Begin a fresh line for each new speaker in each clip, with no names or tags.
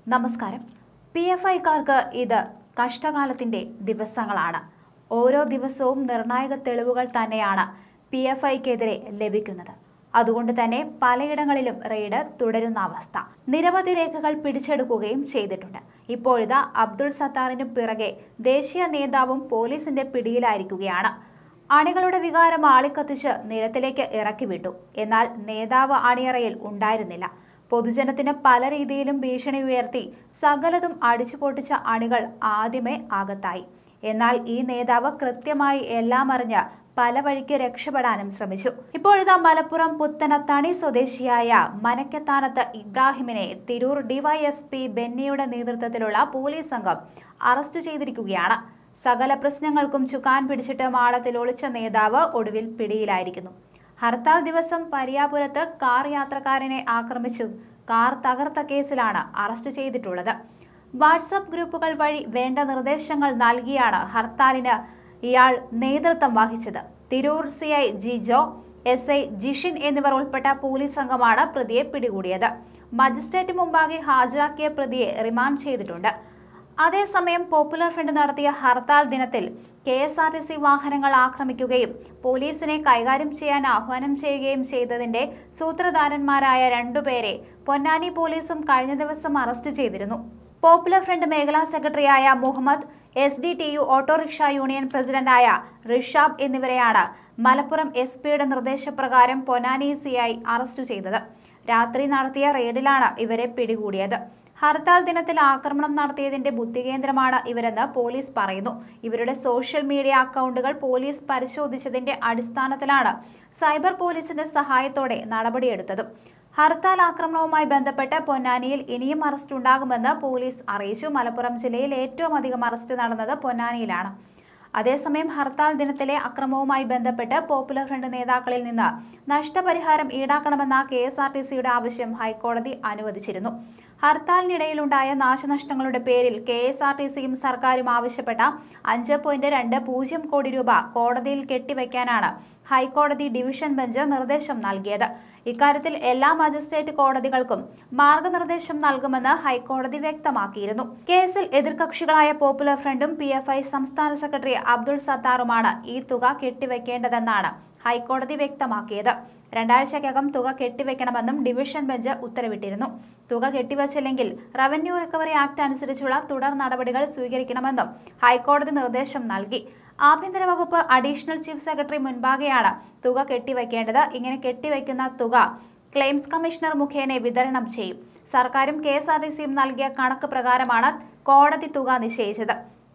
നമസ്കാരം P F ഐക്കാർക്ക് ഇത് കഷ്ടകാലത്തിന്റെ ദിവസങ്ങളാണ് ഓരോ ദിവസവും നിർണായക തെളിവുകൾ തന്നെയാണ് പി എഫ് ഐക്കെതിരെ ലഭിക്കുന്നത് അതുകൊണ്ട് തന്നെ പലയിടങ്ങളിലും റെയ്ഡ് തുടരുന്ന അവസ്ഥ നിരവധി രേഖകൾ പിടിച്ചെടുക്കുകയും ചെയ്തിട്ടുണ്ട് ഇപ്പോഴിതാ അബ്ദുൾ സത്താറിനു പിറകെ ദേശീയ നേതാവും പോലീസിന്റെ പിടിയിലായിരിക്കുകയാണ് അണികളുടെ വികാരം ആളിക്കത്തിച്ച് നിരത്തിലേക്ക് ഇറക്കി വിട്ടു എന്നാൽ നേതാവ് അണിയറയിൽ ഉണ്ടായിരുന്നില്ല പൊതുജനത്തിന് പല രീതിയിലും ഭീഷണി ഉയർത്തി സകലതും അടിച്ചുപൊട്ടിച്ച അണികൾ ആദ്യമേ ആകത്തായി എന്നാൽ ഈ നേതാവ് കൃത്യമായി എല്ലാം അറിഞ്ഞ് പല വഴിക്ക് രക്ഷപ്പെടാനും ശ്രമിച്ചു ഇപ്പോഴിതാ മലപ്പുറം പുത്തനത്താണി സ്വദേശിയായ മനക്കത്താനത്ത് ഇബ്രാഹിമിനെ തിരൂർ ഡിവൈഎസ്പി ബെന്നിയുടെ നേതൃത്വത്തിലുള്ള പോലീസ് സംഘം അറസ്റ്റ് ചെയ്തിരിക്കുകയാണ് സകല പ്രശ്നങ്ങൾക്കും ചുക്കാൻ പിടിച്ചിട്ട് മാളത്തിൽ ഒളിച്ച നേതാവ് ഒടുവിൽ പിടിയിലായിരിക്കുന്നു ഹർത്താൽ ദിവസം പരിയാപുരത്ത് കാർ യാത്രക്കാരനെ ആക്രമിച്ചു കാർ തകർത്ത കേസിലാണ് അറസ്റ്റ് ചെയ്തിട്ടുള്ളത് വാട്സപ്പ് ഗ്രൂപ്പുകൾ വഴി വേണ്ട നിർദ്ദേശങ്ങൾ നൽകിയാണ് ഹർത്താലിന് ഇയാൾ നേതൃത്വം വഹിച്ചത് Tirur C I Jijo S I Jishin എന്നിവർ ഉൾപ്പെട്ട പോലീസ് സംഘമാണ് പ്രതിയെ പിടികൂടിയത് മജിസ്ട്രേറ്റ് മുമ്പാകെ ഹാജരാക്കിയ പ്രതിയെ റിമാൻഡ് ചെയ്തിട്ടുണ്ട് അതേസമയം പോപ്പുലർ ഫ്രണ്ട് നടത്തിയ ഹർത്താൽ ദിനത്തിൽ K S R T C വാഹനങ്ങൾ ആക്രമിക്കുകയും പോലീസിനെ കൈകാര്യം ചെയ്യാൻ ആഹ്വാനം ചെയ്യുകയും ചെയ്തതിന്റെ സൂത്രധാരന്മാരായ രണ്ടുപേരെ പൊന്നാനി പോലീസും കഴിഞ്ഞ ദിവസം അറസ്റ്റ് ചെയ്തിരുന്നു പോപ്പുലർ ഫ്രണ്ട് മേഖലാ സെക്രട്ടറിയായ Muhammad S D T U autorickshaw union പ്രസിഡന്റായ റിഷാബ് എന്നിവരെയാണ് മലപ്പുറം എസ് പിയുടെ നിർദ്ദേശപ്രകാരം പൊന്നാനി സിഐ അറസ്റ്റ് ചെയ്തത് രാത്രി നടത്തിയ റെയ്ഡിലാണ് ഇവരെ പിടികൂടിയത് ഹർത്താൽ ദിനത്തിൽ ആക്രമണം നടത്തിയതിന്റെ ബുദ്ധികേന്ദ്രമാണ് ഇവരെന്ന് പോലീസ് പറയുന്നു ഇവരുടെ സോഷ്യൽ മീഡിയ അക്കൗണ്ടുകൾ പോലീസ് പരിശോധിച്ചതിന്റെ അടിസ്ഥാനത്തിലാണ് സൈബർ പോലീസിന്റെ സഹായത്തോടെ നടപടിയെടുത്തതും ഹർത്താൽ ആക്രമണവുമായി ബന്ധപ്പെട്ട് പൊന്നാനിയിൽ ഇനിയും അറസ്റ്റ് ഉണ്ടാകുമെന്ന് പോലീസ് അറിയിച്ചു മലപ്പുറം ജില്ലയിൽ ഏറ്റവും അധികം അറസ്റ്റ് നടന്നത് പൊന്നാനിയിലാണ് അതേസമയം ഹർത്താൽ ദിനത്തിലെ അക്രമവുമായി ബന്ധപ്പെട്ട് പോപ്പുലർ ഫ്രണ്ട് നേതാക്കളിൽ നിന്ന് നഷ്ടപരിഹാരം ഈടാക്കണമെന്ന കെ എസ് ആർ ടി സിയുടെ ആവശ്യം ഹൈക്കോടതി അനുവദിച്ചിരുന്നു ഹർത്താലിനിടയിലുണ്ടായ നാശനഷ്ടങ്ങളുടെ പേരിൽ കെ എസ് ആർ ടി സിയും സർക്കാരും ആവശ്യപ്പെട്ട അഞ്ച് പോയിന്റ് രണ്ട് പൂജ്യം കോടി രൂപ കോടതിയിൽ കെട്ടിവെക്കാനാണ് ഹൈക്കോടതി ഡിവിഷൻ ബെഞ്ച് നിർദ്ദേശം നൽകിയത് ഇക്കാര്യത്തിൽ എല്ലാ മജിസ്ട്രേറ്റ് കോടതികൾക്കും മാർഗനിർദ്ദേശം നൽകുമെന്ന് ഹൈക്കോടതി വ്യക്തമാക്കിയിരുന്നു കേസിൽ എതിർകക്ഷികളായ പോപ്പുലർ ഫ്രണ്ടും പി എഫ് ഐ സംസ്ഥാന സെക്രട്ടറി അബ്ദുൾ സത്താറുമാണ് ഈ തുക കെട്ടിവെക്കേണ്ടതെന്നാണ് ഹൈക്കോടതി വ്യക്തമാക്കിയത് രണ്ടാഴ്ചക്കകം തുക കെട്ടിവെക്കണമെന്നും ഡിവിഷൻ ബെഞ്ച് ഉത്തരവിട്ടിരുന്നു തുക കെട്ടിവച്ചില്ലെങ്കിൽ റവന്യൂ റിക്കവറി ആക്ട് അനുസരിച്ചുള്ള തുടർ നടപടികൾ സ്വീകരിക്കണമെന്നും ഹൈക്കോടതി നിർദ്ദേശം നൽകി ആഭ്യന്തര വകുപ്പ് അഡീഷണൽ ചീഫ് സെക്രട്ടറി മുൻപാകെയാണ് തുക കെട്ടിവെക്കേണ്ടത് ഇങ്ങനെ കെട്ടിവെക്കുന്ന തുക ക്ലെയിംസ് കമ്മീഷണർ മുഖേന വിതരണം ചെയ്യും സർക്കാരും കെ എസ് ആർ ടി സിയും നൽകിയ കണക്ക് പ്രകാരമാണ് കോടതി തുക നിശ്ചയിച്ചത്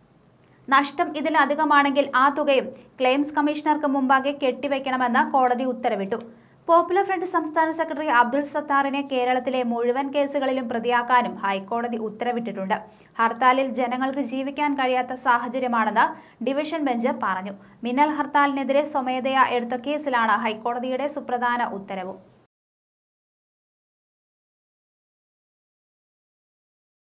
നഷ്ടം ഇതിലധികമാണെങ്കിൽ ആ തുകയും ക്ലെയിംസ് കമ്മീഷണർക്ക് മുമ്പാകെ കെട്ടിവെക്കണമെന്ന് കോടതി ഉത്തരവിട്ടു പോപ്പുലർ ഫ്രണ്ട് സംസ്ഥാന സെക്രട്ടറി അബ്ദുൾ സത്താറിനെ കേരളത്തിലെ മുഴുവൻ കേസുകളിലും പ്രതിയാക്കാനും ഹൈക്കോടതി ഉത്തരവിട്ടിട്ടുണ്ട് ഹർത്താലിൽ ജനങ്ങൾക്ക് ജീവിക്കാൻ കഴിയാത്ത സാഹചര്യമാണെന്ന് ഡിവിഷൻ ബെഞ്ച് പറഞ്ഞു മിന്നൽ ഹർത്താലിനെതിരെ സ്വമേധയാ എടുത്ത കേസിലാണ് ഹൈക്കോടതിയുടെ സുപ്രധാന ഉത്തരവ്